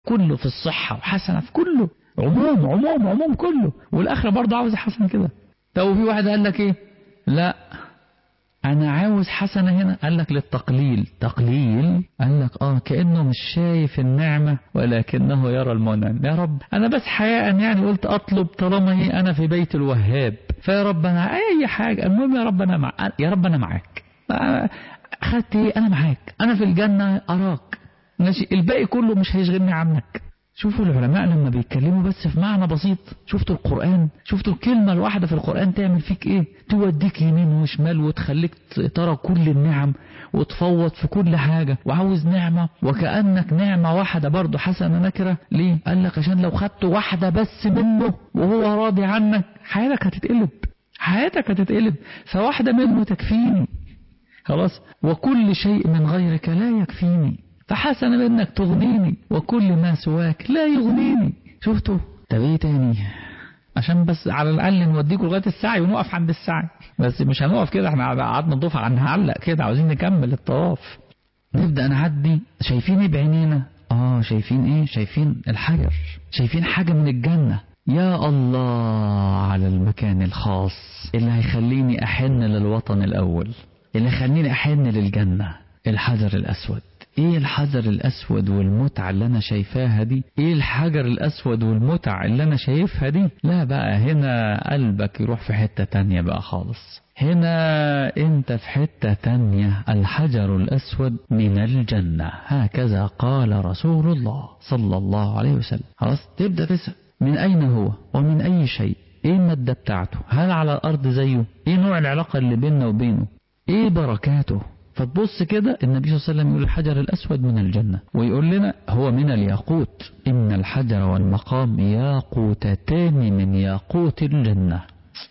كله في الصحة وحسنة في كله عموم عموم عموم كله والآخرة برضه عاوز حسنة كده طب في واحد قال لك ايه لا انا عاوز حسنة هنا قال لك للتقليل تقليل قال لك اه كأنه مش شايف النعمة ولكنه يرى المنعم يا رب انا بس حياء يعني قلت اطلب طالما هي انا في بيت الوهاب فيا رب انا اي حاجة المهم يا رب انا مع يا رب انا معاك اخدت ايه انا معاك انا في الجنة اراك ماشي الباقي كله مش هيشغلني عنك شوفوا العلماء لما بيتكلموا بس في معنى بسيط شفتوا القرآن شفتوا الكلمة الواحدة في القرآن تعمل فيك ايه توديك يمين وشمال وتخليك ترى كل النعم وتفوض في كل حاجة وعاوز نعمة وكأنك نعمة واحدة برضه حسنة نكرة ليه قال لك عشان لو خدت واحدة بس منه وهو راضي عنك حياتك هتتقلب حياتك هتتقلب فواحدة منه تكفيني خلاص وكل شيء من غيرك لا يكفيني فحسن منك تغنيني وكل ما سواك لا يغنيني شفتوا طب ايه تاني عشان بس على الاقل نوديكم لغايه السعي ونقف عند السعي بس مش هنقف كده احنا قعدنا نضيف هنعلق كده عاوزين نكمل الطواف نبدا نعدي شايفين ايه بعينينا اه شايفين ايه شايفين الحجر شايفين حاجه من الجنه يا الله على المكان الخاص اللي هيخليني احن للوطن الاول اللي يخليني احن للجنه الحجر الاسود ايه الحجر الاسود والمتعة اللي انا شايفاها دي ايه الحجر الاسود والمتع اللي انا شايفها دي لا بقى هنا قلبك يروح في حتة تانية بقى خالص هنا انت في حتة تانية الحجر الاسود من الجنة هكذا قال رسول الله صلى الله عليه وسلم خلاص تبدأ تسأل من اين هو ومن اي شيء ايه المادة بتاعته هل على الارض زيه ايه نوع العلاقة اللي بيننا وبينه ايه بركاته فتبص كده النبي صلى الله عليه وسلم يقول الحجر الأسود من الجنة ويقول لنا هو من الياقوت إن الحجر والمقام ياقوتتان من ياقوت الجنة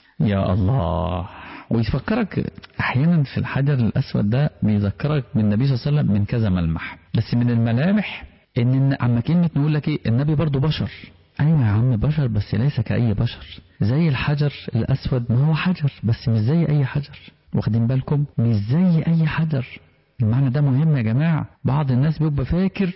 يا الله ويفكرك أحيانا في الحجر الأسود ده بيذكرك بالنبي صلى الله عليه وسلم من كذا ملمح بس من الملامح إن عم كلمة نقول لك إيه النبي برضو بشر أيوة يا عم بشر بس ليس كأي بشر زي الحجر الأسود ما هو حجر بس مش زي أي حجر واخدين بالكم مش زي اي حجر المعنى ده مهم يا جماعة بعض الناس بيبقى فاكر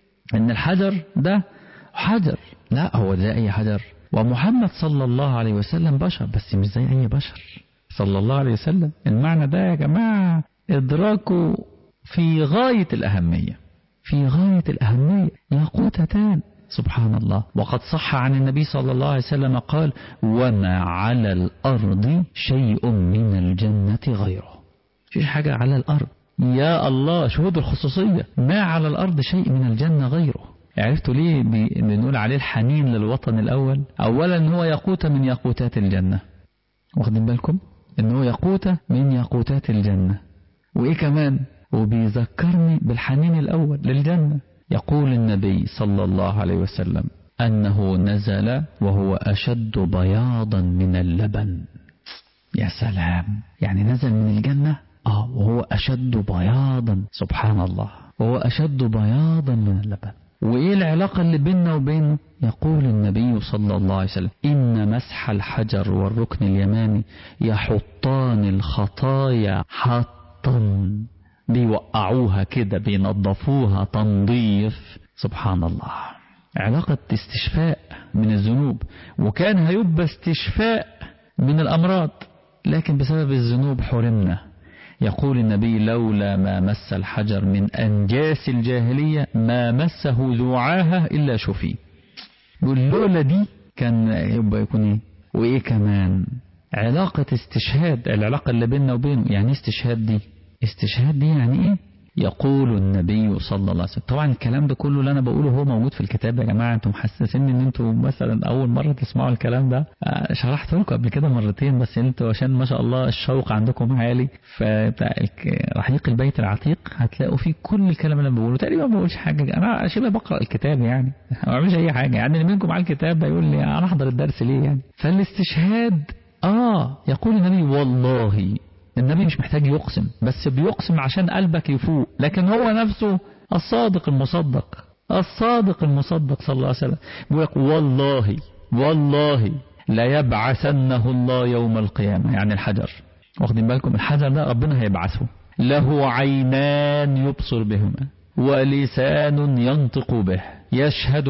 ان الحجر ده حجر لا هو زي اي حجر ومحمد صلى الله عليه وسلم بشر بس مش زي اي بشر صلى الله عليه وسلم المعنى ده يا جماعة ادراكه في غاية الاهمية في غاية الاهمية ياقوتتان سبحان الله وقد صح عن النبي صلى الله عليه وسلم قال وما على الأرض شيء من الجنة غيره فيش حاجة على الأرض يا الله شهود الخصوصية ما على الأرض شيء من الجنة غيره عرفتوا ليه بنقول عليه الحنين للوطن الأول أولا هو يقوت من يقوتات الجنة واخدين بالكم ان هو يقوت من يقوتات الجنة وإيه كمان وبيذكرني بالحنين الأول للجنة يقول النبي صلى الله عليه وسلم أنه نزل وهو أشد بياضا من اللبن يا سلام يعني نزل من الجنة آه وهو أشد بياضا سبحان الله وهو أشد بياضا من اللبن وإيه العلاقة اللي بيننا وبينه يقول النبي صلى الله عليه وسلم إن مسح الحجر والركن اليماني يحطان الخطايا حطا بيوقعوها كده بينظفوها تنظيف سبحان الله علاقة استشفاء من الذنوب وكان هيبقى استشفاء من الأمراض لكن بسبب الذنوب حرمنا يقول النبي لولا ما مس الحجر من أنجاس الجاهلية ما مسه ذو عاهة إلا شفي يقول لولا دي كان يبقى يكون ايه وايه كمان علاقة استشهاد العلاقة اللي بيننا وبينه يعني استشهاد دي استشهاد دي يعني ايه يقول النبي صلى الله عليه وسلم طبعا الكلام ده كله اللي انا بقوله هو موجود في الكتاب يا جماعه انتم محسسين ان انتم مثلا اول مره تسمعوا الكلام ده شرحت لكم قبل كده مرتين بس انتوا عشان ما شاء الله الشوق عندكم عالي فبتاع رحيق البيت العتيق هتلاقوا فيه كل الكلام اللي انا بقوله تقريبا ما بقولش حاجه انا شبه بقرا الكتاب يعني ما بعملش اي حاجه يعني اللي منكم على الكتاب بيقول لي انا احضر الدرس ليه يعني فالاستشهاد اه يقول النبي والله النبي مش محتاج يقسم بس بيقسم عشان قلبك يفوق لكن هو نفسه الصادق المصدق الصادق المصدق صلى الله عليه وسلم بيقول والله والله لا يبعثنه الله يوم القيامة يعني الحجر واخدين بالكم الحجر ده ربنا هيبعثه له عينان يبصر بهما ولسان ينطق به يشهد